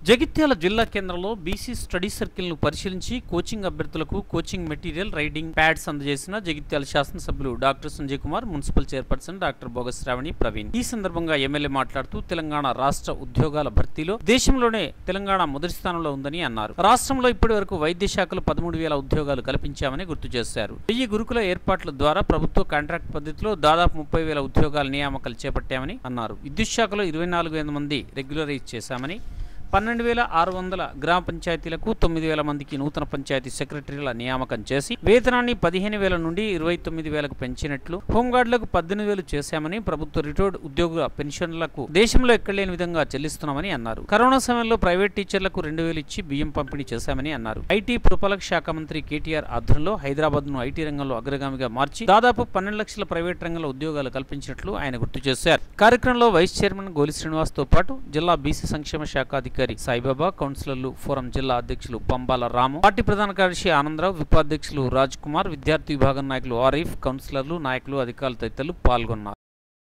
జగిత్యాల జిల్లా కేంద్రంలో BC study circle ను పరిశీలించి కోచింగ్ అభ్యర్థులకు కోచింగ్ మెటీరియల్ రైడింగ్ ప్యాడ్స్ అందజేసిన జగిత్యాల శాసనసభ్యులు doctor Sanjay Kumar municipal chairperson doctor బోగస్ శ్రావణి ప్రవీణ్ ఈ సందర్భంగా ఎమ్మెల్యే మాట్లాడుతూ తెలంగాణ రాష్ట్ర ఉద్యోగాల భర్తీలో దేశంలోనే తెలంగాణ మొదటి స్థానంలో ఉందని అన్నారు రాష్ట్రంలో ఇప్పటి వరకు వైద్య శాఖలో పదమూడు వేల ఉద్యోగాలు కల్పించామని గుర్తు చేశారు వెయ్యి గురుకుల ఏర్పాట్ల ద్వారా ప్రభుత్వ కాంట్రాక్ట్ పద్ధతిలో దాదాపు ముప్పై వేల ఉద్యోగాల నియామకాలు చేపట్టామని అన్నారు విద్యుత్ శాఖలో ఇరవై నాలుగు వేల మంది రెగ్యులరైజ్ చేశామని పన్నెండు వేల ఆరు వందల గ్రామ పంచాయతీలకు తొమ్మిది వేల మందికి నూతన పంచాయతీ సెక్రటరీల నియామకం చేసి వేతనాన్ని పదిహేను వేల నుండి ఇరవై తొమ్మిది వేలకు పెంచినట్లు హోంగార్డులకు పద్దెనిమిది వేలు చేశామని ప్రభుత్వ రిటైర్డ్ ఉద్యోగుల పెన్షన్లకు దేశంలో ఎక్కడలేని విధంగా చెల్లిస్తున్నామని అన్నారు కరోనా సమయంలో ప్రైవేట్ టీచర్లకు రెండు వేలు ఇచ్చి బియ్యం పంపిణీ చేశామని అన్నారు ఐటీ పురపాలక శాఖ మంత్రి కేటీఆర్ ఆధ్వర్యంలో హైదరాబాద్ ను ఐటీ రంగంలో అగ్రగామిగా మార్చి దాదాపు పన్నెండు లక్షల ప్రైవేట్ రంగంలో ఉద్యోగాలు కల్పించినట్లు ఆయన గుర్తు చేశారు కార్యక్రమంలో వైస్ చైర్మన్ గోలి శ్రీనివాస్ తో పాటు జిల్లా బీసీ సంక్షేమ శాఖ అధికారి సాయిబాబా కౌన్సిలర్లు ఫోరం జిల్లా అధ్యక్షులు పంబాల రాము పార్టీ ప్రధాన కార్యదర్శి ఆనందరావు ఉపాధ్యక్షులు రాజ్ కుమార్ విద్యార్థి విభాగం నాయకులు ఆరిఫ్ కౌన్సిలర్లు నాయకులు అధికారులు తదితరులు పాల్గొన్నారు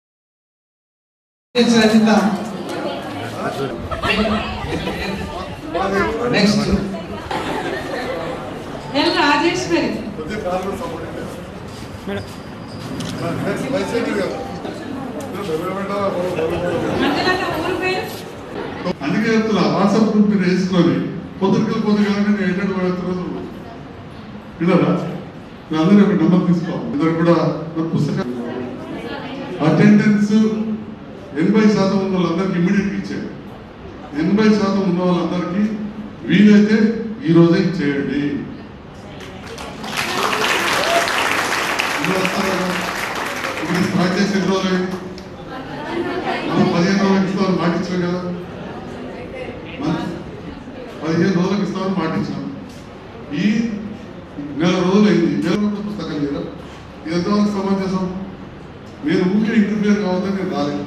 రజిత నెక్స్ట్ ఎల్ రాజేశ్వరి మండలంలో ఊరు పేరు అందుకే చెప్తున్నా వాట్సాప్ గ్రూప్ మీరు వేసుకొని పొద్దుకి పొద్దుగా నేను ఏంటంటే వెళ్తున్నారు విన్నారా మీ అందరూ ఒక నెంబర్ తీసుకోవాలి అందరు కూడా ఒక పుస్తకం అటెండెన్స్ ఎనభై శాతం ఉన్న వాళ్ళందరికీ ఇమీడియట్ ఇచ్చారు ఎనభై శాతం ఉన్న వాళ్ళందరికీ వీలైతే ఈ రోజే చేయండి ఇప్పుడు వస్తారా? ఇప్పుడు స్టార్ట్ చేసి ఎన్ని రోజులు మనం పదిహేను రోజులకు ఇస్తామని మాటించాం కదా మన- పదిహేను రోజులకు ఇస్తామని మాటించాం ఈ నెల రోజులు అయింది నెల రోజుల పుస్తకం లేదా ఇది ఎంతవరకు సమంజసం నేను ఊరికే ఇంటర్ఫియర్ కావద్దని నేను రాలేదు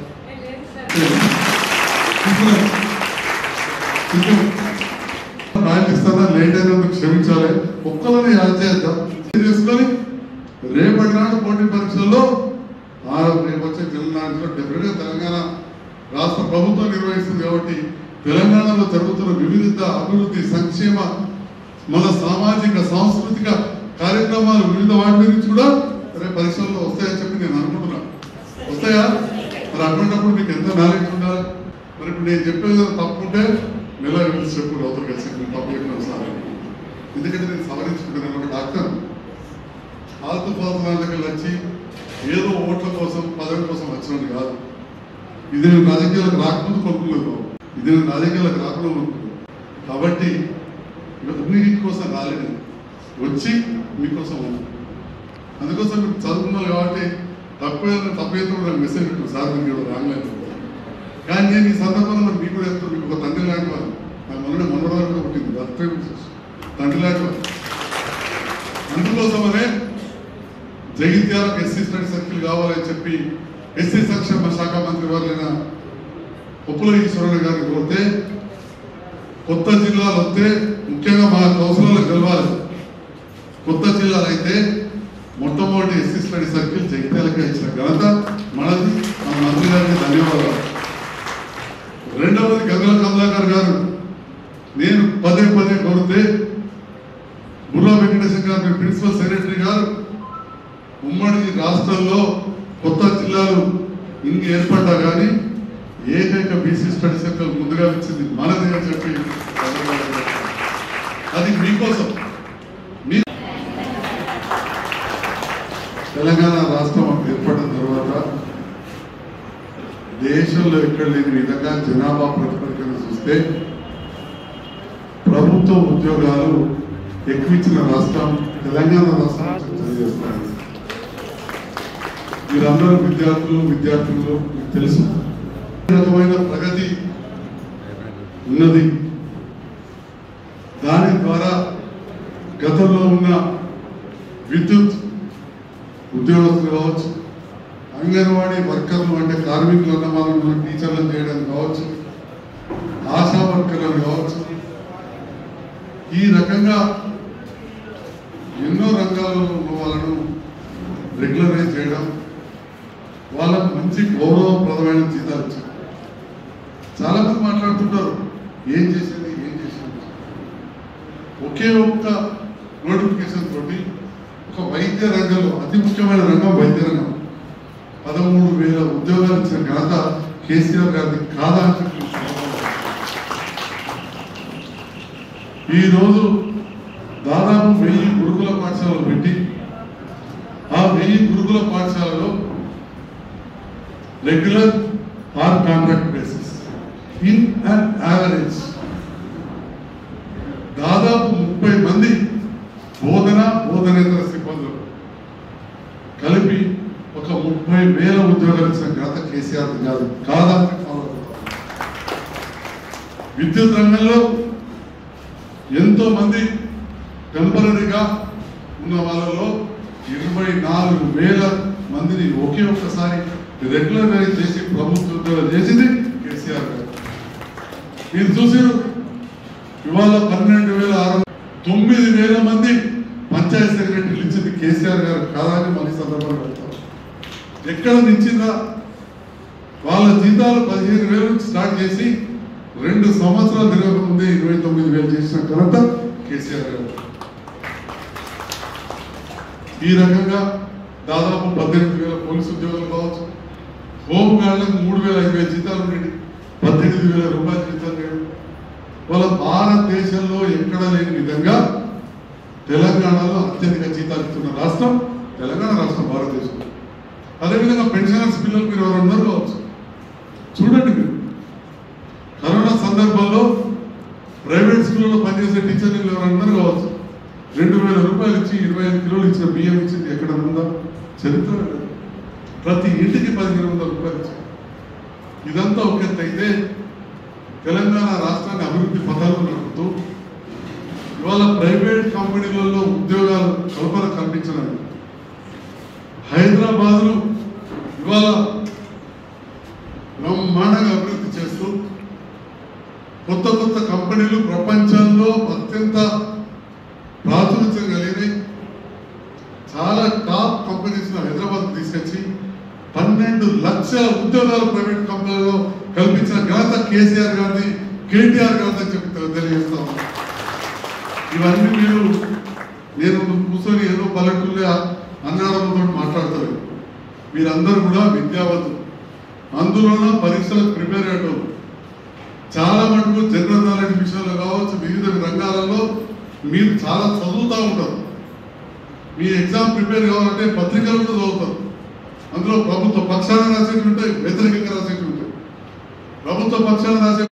రాయలు ఇస్తారా లేట్ అయినందుకు క్షమించాలి ఒక్కరిని యాడ్ చేద్దాం చేసుకొని రేపటి నాడు పోటీ పరీక్షల్లో ఆ రేపు వచ్చే తెలంగాణలో డెఫినెట్గా తెలంగాణ రాష్ట్ర ప్రభుత్వం నిర్వహిస్తుంది కాబట్టి తెలంగాణలో జరుగుతున్న వివిధ అభివృద్ధి సంక్షేమ మన సామాజిక సాంస్కృతిక కార్యక్రమాలు వివిధ వాటి గురించి కూడా రేపు పరీక్షల్లో వస్తాయని చెప్పి నేను అనుకుంటున్నా వస్తాయా మరి అటువంటిప్పుడు మీకు ఎంత నాలెడ్జ్ ఉండాలి మరి ఇప్పుడు నేను చెప్పేది ఏదైనా తప్పు ఉంటే నెల పిలిచి చెప్పు అవతల కలిసి నేను తప్పు చెప్పినాను సార్ ఎందుకంటే నేను సవరించుకుంటున్నాను ఒక డాక్టర్ ఆల్తు ఫాల్తులకి వచ్చి ఏదో ఓట్ల కోసం పదవి కోసం వచ్చినది కాదు ఇది నేను రాజకీయాలకు రాకముందు కొనుక్కున్నాను బాబు. ఇది నేను రాజకీయాలకు రాకుండా కొనుక్కున్నాను కాబట్టి అన్నిటి కోసం రాలేదు వచ్చి మీకోసం ఉన్నాను అందుకోసం మీరు చదువుకున్నారు కాబట్టి తక్కువ తప్పైతే కూడా నాకు మెసేజ్ పెట్టాను సార్ మీకు రాగలేదు కానీ నేను ఈ సందర్భంలో మరి మీకు కూడా చెప్తాను మీకు ఒక తండ్రి లాంటి వాళ్ళు నా మొన్న మనవరాలు కూడా పుట్టింది భర్త తండ్రి లాంటి వాళ్ళు అందుకోసమనే జగిత్యాలకు ఎస్సీ స్టడీ సర్కిల్ కావాలని చెప్పి ఎస్సీ సంక్షేమ శాఖ మంత్రి వారైన ఉప్పుల ఈశ్వరరావు గారిని కోరితే కొత్త జిల్లాలు వస్తే ముఖ్యంగా మా కౌన్సిలర్లు గెలవాలి కొత్త జిల్లాలు అయితే మొట్టమొదటి ఎస్సీ స్టడీ సర్కిల్ జగిత్యాలకే ఇచ్చిన ఘనత మనది మన మంత్రి గారికి ధన్యవాదాలు రెండవది గంగల కమలాకర్ గారు నేను పదే పదే కోరితే బుర్రా వెంకటేశ్వర గారు మీ ప్రిన్సిపల్ సెక్రటరీ గారు ఉమ్మడి రాష్ట్రంలో కొత్త జిల్లాలు ఇన్ని ఏర్పడ్డా కానీ ఏకైక బీసీ స్టడీ సర్కిల్ ముందుగా వచ్చింది మనది అని చెప్పి అది మీకోసం మీ తెలంగాణ రాష్ట్రం ఏర్పడిన తర్వాత దేశంలో ఎక్కడ లేని విధంగా జనాభా ప్రతిపదికన చూస్తే ప్రభుత్వ ఉద్యోగాలు ఎక్కువిచ్చిన రాష్ట్రం తెలంగాణ రాష్ట్రం తెలియజేస్తాను మీరందరూ విద్యార్థులు విద్యార్థులు మీకు తెలుసు ఈ రకమైన ప్రగతి ఉన్నది దాని ద్వారా గతంలో ఉన్న విద్యుత్ ఉద్యోగస్తులు కావచ్చు అంగన్వాడీ వర్కర్లు అంటే కార్మికులు అన్న వాళ్ళని టీచర్లను చేయడం కావచ్చు ఆశా వర్కర్లను కావచ్చు ఈ రకంగా ఎన్నో రంగాల్లో ఉన్న వాళ్ళను రెగ్యులరైజ్ చేయడం వాళ్ళకు మంచి గౌరవప్రదమైన జీతాలు ఇచ్చారు చాలా మంది మాట్లాడుతుంటారు ఏం చేసింది ఒకే ఒక్క నోటిఫికేషన్ తోటి ఒక వైద్య రంగంలో అతి ముఖ్యమైన రంగం వైద్య రంగం పదమూడు వేల ఉద్యోగాలు ఇచ్చిన ఘనత కేసీఆర్ గారిది కాదా అని చెప్పి ఈ రోజు దాదాపు వెయ్యి గురుకుల పాఠశాలలు పెట్టి ఆ వెయ్యి గురుకుల పాఠశాలలో regular or contract basis in and average దాదాపు ముప్పై మంది బోధన బోధనేతర సిబ్బందులు కలిపి ఒక ముప్పై వేల ఉద్యోగాలు ఇచ్చిన ఘనత కేసీఆర్ ది కాదు కాదా అని follow అవుతాం. విద్యుత్ రంగంలో ఎంతో మంది టెంపరీగా ఉన్న వాళ్ళలో ఇరవై నాలుగు వేల మందిని ఒకే ఒక్కసారి రెగ్యులరైజ్ చేసి ప్రభుత్వ ఉద్యోగాలు చేసింది కేసీఆర్ గారు మీరు చూసారు ఇవాళ పన్నెండు వేల ఆరు తొమ్మిది వేల మంది పంచాయత్ సెక్రటరీలు ఇచ్చింది కేసీఆర్ గారు కాదని మళ్ళీ సందర్భంగా పెడతాం ఎక్కడ నించిందా వాళ్ళ జీతాలు పదిహేను వేల నుంచి స్టార్ట్ చేసి రెండు సంవత్సరాలు తిరగక ముందే ఇరవై తొమ్మిది వేలు చేసిన ఘనత కేసీఆర్ గారు ఈ రకంగా దాదాపు పద్దెనిమిది వేల పోలీసు ఉద్యోగాలు కావచ్చు హోమ్ గార్డులకు మూడు వేల ఐదు వేల జీతాలు ఉండేవి పద్దెనిమిది వేల రూపాయల జీతాలు లేవు వాళ్ళ భారతదేశంలో ఎక్కడ లేని విధంగా తెలంగాణలో అత్యధిక జీతాలు ఇస్తున్న రాష్ట్రం తెలంగాణ రాష్ట్రం భారతదేశం అదేవిధంగా పెన్షనర్స్ పిల్లలు మీరు ఎవరు ఉన్నారు కావచ్చు చూడండి మీరు కరోనా సందర్భంలో ప్రైవేట్ స్కూల్లో పనిచేసే టీచర్లు ఎవరు అందరూ కావచ్చు రెండు వేల రూపాయలు ఇచ్చి ఇరవై ఐదు కిలోలు ఇచ్చిన బియ్యం ఇచ్చింది ఎక్కడ ఉందా చరిత్ర లేదు. ప్రతి ఇంటికి పదిహేను వందల రూపాయలు ఇచ్చింది ఇదంతా ఒక ఎత్తు అయితే తెలంగాణ రాష్ట్రాన్ని అభివృద్ధి పథాలు నడుపుతూ ఇవాళ ప్రైవేట్ కంపెనీలలో ఉద్యోగాలు కల్పన కల్పించడానికి హైదరాబాద్ను ఇవాళ బ్రహ్మాండంగా అభివృద్ధి చేస్తూ కొత్త కొత్త కంపెనీలు ప్రపంచంలో అత్యంత ప్రాచుర్యం కలిగినాయి చాలా టాప్ కంపెనీస్ హైదరాబాద్ తీసుకొచ్చి పన్నెండు లక్షల ఉద్యోగాలు ప్రైవేట్ కంపెనీలో కల్పించిన ఘనత కేసీఆర్ గారిది కేటీఆర్ గారిది అని చెప్పి తె- తెలియజేస్తా ఉన్నాను. ఇవన్నీ మీరు నేను కూర్చొని ఏదో పల్లెటూరులో అన్నాడంతో మాట్లాడతారు మీరందరూ కూడా విద్యావంతులు అందులోనూ పరీక్షలకు ప్రిపేర్ అయ్యేటోళ్ళు చాలా మటుకు జనరల్ నాలెడ్జ్ విషయంలో కావచ్చు వివిధ రంగాలలో మీరు చాలా చదువుతూ ఉంటారు మీ ఎగ్జామ్ ప్రిపేర్ కావాలంటే పత్రికలు కూడా చదువుతారు అందులో ప్రభుత్వ పక్షాన రాసేవి ఉంటాయి వ్యతిరేకంగా రాసేవి ఉంటాయి ప్రభుత్వ పక్షాన రాసే